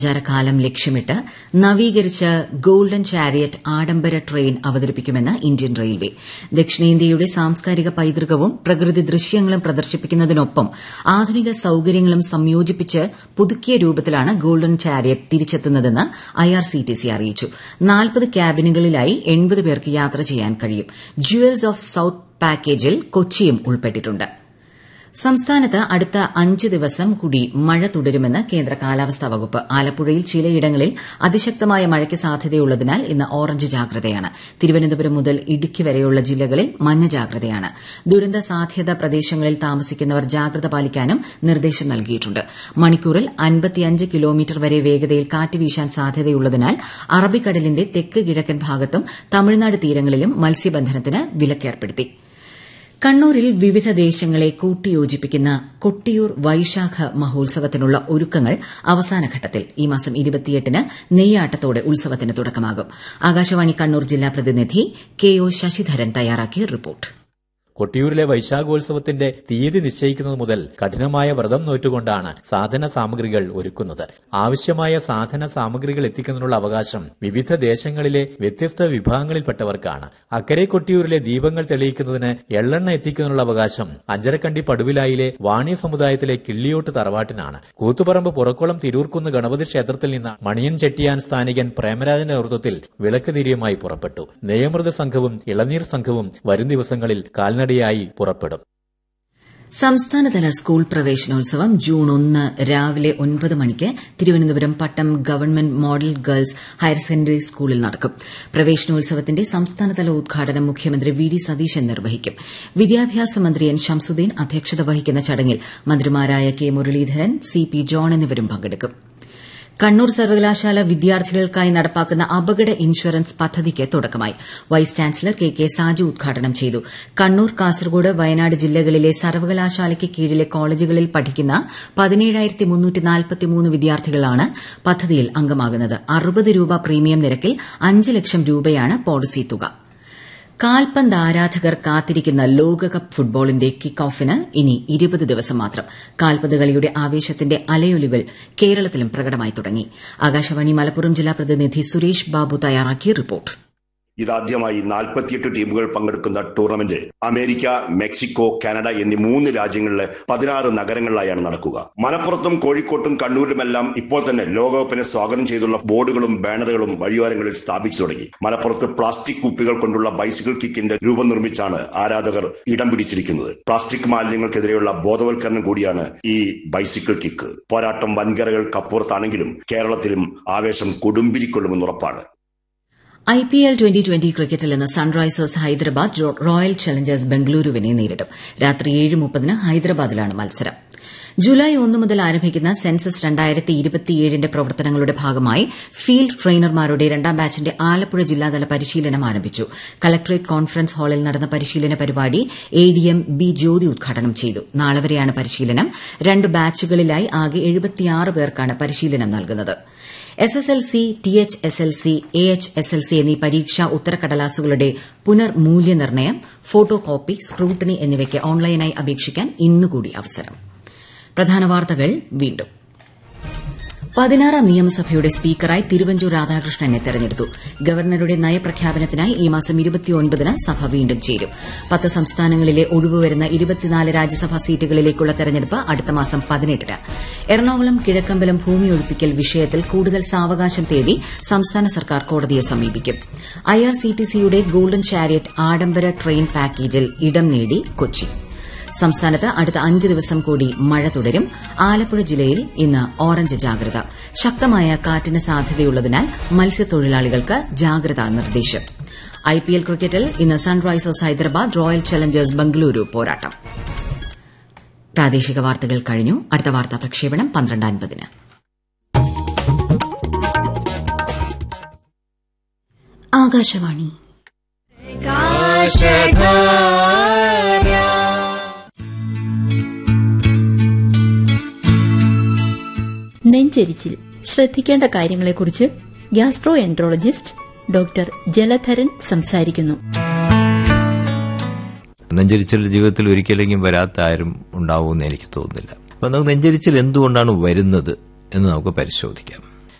സഞ്ചാരകാലം ലക്ഷ്യമിട്ട് നവീകരിച്ച golden chariot ആഡംബര ട്രെയിൻ അവതരിപ്പിക്കുമെന്ന് ഇന്ത്യൻ റെയിൽവേ ദക്ഷിണേന്ത്യയുടെ സാംസ്കാരിക പൈതൃകവും പ്രകൃതി ദൃശ്യങ്ങളും പ്രദർശിപ്പിക്കുന്നതിനൊപ്പം ആധുനിക സൌകര്യങ്ങളും സംയോജിപ്പിച്ച് പുതുക്കിയ രൂപത്തിലാണ് ഗോൾഡൻ ചാരിയറ്റ് തിരിച്ചെത്തുന്നതെന്ന് ഐആർസിടിസി അറിയിച്ചു നാൽപ്പത് ക്യാബിനുകളിലായി എൺപത് പേർക്ക് യാത്ര ചെയ്യാൻ കഴിയും ജുവൽസ് ഓഫ് സൌത്ത് പാക്കേജിൽ കൊച്ചിയും ഉൾപ്പെട്ടിട്ടുണ്ട് സംസ്ഥാനത്ത് അടുത്ത അഞ്ച് ദിവസം കൂടി മഴ തുടരുമെന്ന് കേന്ദ്ര കാലാവസ്ഥാ വകുപ്പ് ആലപ്പുഴയിൽ ചിലയിടങ്ങളിൽ അതിശക്തമായ മഴയ്ക്ക് സാധ്യതയുള്ളതിനാൽ ഇന്ന് ഓറഞ്ച് ജാഗ്രതയാണ് തിരുവനന്തപുരം മുതൽ ഇടുക്കി വരെയുള്ള ജില്ലകളിൽ മഞ്ഞ ജാഗ്രതയാണ് ദുരന്ത സാധ്യത പ്രദേശങ്ങളിൽ താമസിക്കുന്നവർ ജാഗ്രത പാലിക്കാനും നിർദ്ദേശം നൽകിയിട്ടുണ്ട് മണിക്കൂറിൽ അൻപത്തിയഞ്ച് കിലോമീറ്റർ വരെ വേഗതയിൽ കാറ്റ് വീശാൻ സാധ്യതയുള്ളതിനാൽ അറബിക്കടലിന്റെ തെക്ക് കിഴക്കൻ ഭാഗത്തും തമിഴ്നാട് തീരങ്ങളിലും മത്സ്യബന്ധനത്തിന് വിലക്കേർപ്പെടുത്തി കണ്ണൂരിൽ വിവിധ ദേശങ്ങളെ കൂട്ടിയോജിപ്പിക്കുന്ന കൊട്ടിയൂർ വൈശാഖ മഹോത്സവത്തിനുള്ള ഒരുക്കങ്ങൾ അവസാനഘട്ടത്തിൽ ഈ മാസം ഇരുപത്തിയെട്ടിന് നെയ്യാട്ടത്തോടെ ഉത്സവത്തിന് തുടക്കമാകും ആകാശവാണി കണ്ണൂർ ജില്ലാ പ്രതിനിധി കെ ഒ ശശിധരൻ തയ്യാറാക്കിയ റിപ്പോർട്ട് കൊട്ടിയൂരിലെ വൈശാഖോത്സവത്തിന്റെ തീയതി നിശ്ചയിക്കുന്നത് മുതൽ കഠിനമായ വ്രതം നോറ്റുകൊണ്ടാണ് സാധന സാമഗ്രികൾ ഒരുക്കുന്നത് ആവശ്യമായ സാധന സാമഗ്രികൾ എത്തിക്കുന്നതിനുള്ള അവകാശം വിവിധ ദേശങ്ങളിലെ വ്യത്യസ്ത വിഭാഗങ്ങളിൽപ്പെട്ടവർക്കാണ് അക്കരെ കൊട്ടിയൂരിലെ ദീപങ്ങൾ തെളിയിക്കുന്നതിന് എള്ളെണ്ണ എത്തിക്കുന്നതിനുള്ള അവകാശം അഞ്ചരക്കണ്ടി പടുവിലായിലെ വാണി സമുദായത്തിലെ കിള്ളിയോട്ട് തറവാട്ടിനാണ് കൂത്തുപറമ്പ് പുറക്കുളം തിരൂർക്കുന്ന് ഗണപതി ക്ഷേത്രത്തിൽ നിന്ന് മണിയൻ ചെട്ടിയാൻ സ്ഥാനികൻ പ്രേമരാജന്റെ നേതൃത്വത്തിൽ വിളക്ക് തിരിയുമായി പുറപ്പെട്ടു നെയ്യമൃത സംഘവും ഇളനീർ സംഘവും വരും ദിവസങ്ങളിൽ കാൽനട കാൽനടയായി പുറപ്പെടും സംസ്ഥാനതല സ്കൂൾ പ്രവേശനോത്സവം ജൂൺ ഒന്ന് രാവിലെ ഒൻപത് മണിക്ക് Thiruvananthapuram Pattom government model girls higher secondary സ്കൂളിൽ നടക്കും പ്രവേശനോത്സവത്തിന്റെ സംസ്ഥാനതല ഉദ്ഘാടനം മുഖ്യമന്ത്രി വി ഡി സതീശൻ നിർവഹിക്കും വിദ്യാഭ്യാസ മന്ത്രി എൻ ഷംസുദ്ദീൻ അധ്യക്ഷത വഹിക്കുന്ന ചടങ്ങിൽ മന്ത്രിമാരായ K Muraleedharan C P John എന്നിവരും പങ്കെടുക്കും കണ്ണൂർ സർവകലാശാല വിദ്യാർത്ഥികൾക്കായി നടപ്പാക്കുന്ന അപകട ഇൻഷുറൻസ് പദ്ധതിക്ക് തുടക്കമായി vice chancellor K K Saju ഉദ്ഘാടനം ചെയ്തു കണ്ണൂർ കാസർഗോഡ് വയനാട് ജില്ലകളിലെ സർവകലാശാലയ്ക്ക് കീഴിലെ കോളേജുകളിൽ പഠിക്കുന്ന വിദ്യാർത്ഥികളാണ് പദ്ധതിയിൽ അംഗമാകുന്നത് അറുപത് രൂപ പ്രീമിയം നിരക്കിൽ അഞ്ച് ലക്ഷം രൂപയാണ് പോളിസി തുക കാൽപന്ത് ആരാധകർ കാത്തിരിക്കുന്ന ലോകകപ്പ് ഫുട്ബോളിന്റെ കിക്ക് ഓഫിന് ഇനി ഇരുപത് ദിവസം മാത്രം കാൽപന്ത് കളിയുടെ ആവേശത്തിന്റെ അലയൊലികൾ കേരളത്തിലും പ്രകടമായി തുടങ്ങി ആകാശവാണി മലപ്പുറം ജില്ലാ പ്രതിനിധി സുരേഷ് ബാബു തയ്യാറാക്കിയ റിപ്പോർട്ട് ഇതാദ്യമായി നാൽപ്പത്തിയെട്ട് ടീമുകൾ പങ്കെടുക്കുന്ന ടൂർണമെന്റ് അമേരിക്ക മെക്സിക്കോ കാനഡ എന്നീ മൂന്ന് രാജ്യങ്ങളിലെ പതിനാറ് നഗരങ്ങളിലായാണ് നടക്കുക മലപ്പുറത്തും കോഴിക്കോട്ടും കണ്ണൂരിലുമെല്ലാം ഇപ്പോൾ തന്നെ ലോകകപ്പിനെ സ്വാഗതം ചെയ്തുള്ള ബോർഡുകളും ബാനറുകളും വഴിയോരങ്ങളിൽ സ്ഥാപിച്ചു തുടങ്ങി മലപ്പുറത്ത് പ്ലാസ്റ്റിക് കുപ്പികൾ കൊണ്ടുള്ള ബൈസിക്കിൾ കിക്കിന്റെ രൂപം നിർമ്മിച്ചാണ് ആരാധകർ ഇടം പിടിച്ചിരിക്കുന്നത് പ്ലാസ്റ്റിക് മാലിന്യങ്ങൾക്കെതിരെയുള്ള ബോധവൽക്കരണം കൂടിയാണ് ഈ ബൈസിക്കിൾ കിക്ക് പോരാട്ടം വൻകരകൾക്കപ്പുറത്താണെങ്കിലും കേരളത്തിലും ആവേശം കൊടുമ്പിരിക്കൊള്ളുമെന്ന് ഉറപ്പാണ് I P L twenty twenty ക്രിക്കറ്റിൽ ഇന്ന് സൺറൈസേഴ്സ് ഹൈദരാബാദ് റോയൽ ചലഞ്ചേഴ്സ് ബംഗളൂരുവിനെ നേരിടും രാത്രി ഏഴ് മുപ്പതിന് ഹൈദരാബാദിലാണ് മത്സരം ജൂലൈ ഒന്ന് മുതൽ ആരംഭിക്കുന്ന സെൻസസ് രണ്ടായിരത്തി ഇരുപത്തിയേഴിന്റെ പ്രവർത്തനങ്ങളുടെ ഭാഗമായി ഫീൽഡ് ട്രെയിനർമാരുടെ രണ്ടാം ബാച്ചിന്റെ ആലപ്പുഴ ജില്ലാതല പരിശീലനം ആരംഭിച്ചു കലക്ടറേറ്റ് കോൺഫറൻസ് ഹാളിൽ നടന്ന പരിശീലന പരിപാടി A D M B Jyothi ഉദ്ഘാടനം ചെയ്തു നാളെ വരെയാണ് പരിശീലനം രണ്ട് ബാച്ചുകളിലായി ആകെ എഴുപത്തിയാറ് പേർക്കാണ് പരിശീലനം നൽകുന്നത് S S L C T H S L C A H S L C എന്നീ പരീക്ഷാ ഉത്തരക്കടലാസുകളുടെ പുനർമൂല്യനിർണ്ണയം ഫോട്ടോ കോപ്പി സ്ക്രൂട്ടണി എന്നിവയ്ക്ക് ഓൺലൈനായി അപേക്ഷിക്കാൻ ഇന്നുകൂടി അവസരം പ്രധാന വാർത്തകൾ വീണ്ടും പതിനാറാം നിയമസഭയുടെ സ്പീക്കറായി തിരുവഞ്ചൂർ രാധാകൃഷ്ണനെ തെരഞ്ഞെടുത്തു ഗവർണറുടെ നയപ്രഖ്യാപനത്തിനായി ഈ മാസം ഇരുപത്തിയൊൻപതിന് സഭ വീണ്ടും ചേരും പത്ത് സംസ്ഥാനങ്ങളിലെ ഒഴിവുവരുന്ന ഇരുപത്തിനാല് രാജ്യസഭാ സീറ്റുകളിലേക്കുള്ള തെരഞ്ഞെടുപ്പ് അടുത്ത മാസം പതിനെട്ടിന് എറണാകുളം കിഴക്കമ്പലം ഭൂമി ഒഴിപ്പിക്കൽ വിഷയത്തിൽ കൂടുതൽ സാവകാശം തേടി സംസ്ഥാന സർക്കാർ കോടതിയെ സമീപിക്കും ഐആർസിടിസിയുടെ ഗോൾഡൻ ചാരിയറ്റ് ആഡംബര ട്രെയിൻ പാക്കേജിൽ ഇടം നേടി കൊച്ചി സംസ്ഥാനത്ത് അടുത്ത അഞ്ച് ദിവസം കൂടി മഴ തുടരും ആലപ്പുഴ ജില്ലയിൽ ഇന്ന് ഓറഞ്ച് ജാഗ്രത ശക്തമായ കാറ്റിന് സാധ്യതയുള്ളതിനാൽ മത്സ്യത്തൊഴിലാളികൾക്ക് ജാഗ്രതാ നിർദ്ദേശം ഐപിഎൽ ക്രിക്കറ്റിൽ ഇന്ന് Sunrisers Hyderabad Royal Challengers Bengaluru പോരാട്ടം പ്രാദേശിക വാർത്തകൾ കഴിഞ്ഞു അടുത്ത വാർത്താ പ്രക്ഷേപണം പന്ത്രണ്ട് അൻപതിന് ആകാശവാണി നെഞ്ചരിച്ചിൽ ശ്രദ്ധിക്കേണ്ട കാര്യങ്ങളെക്കുറിച്ച് ഗ്യാസ്ട്രോ എൻട്രോളജിസ്റ്റ് ഡോക്ടർ ജലധരൻ സംസാരിക്കുന്നു നെഞ്ചരിച്ചൽ ജീവിതത്തിൽ ഒരിക്കലെങ്കിലും വരാത്ത ആരും ഉണ്ടാവുമെന്ന് എനിക്ക് തോന്നുന്നില്ല അപ്പൊ നമുക്ക് നെഞ്ചരിച്ചൽ എന്തുകൊണ്ടാണ് വരുന്നത് എന്ന് നമുക്ക് പരിശോധിക്കാം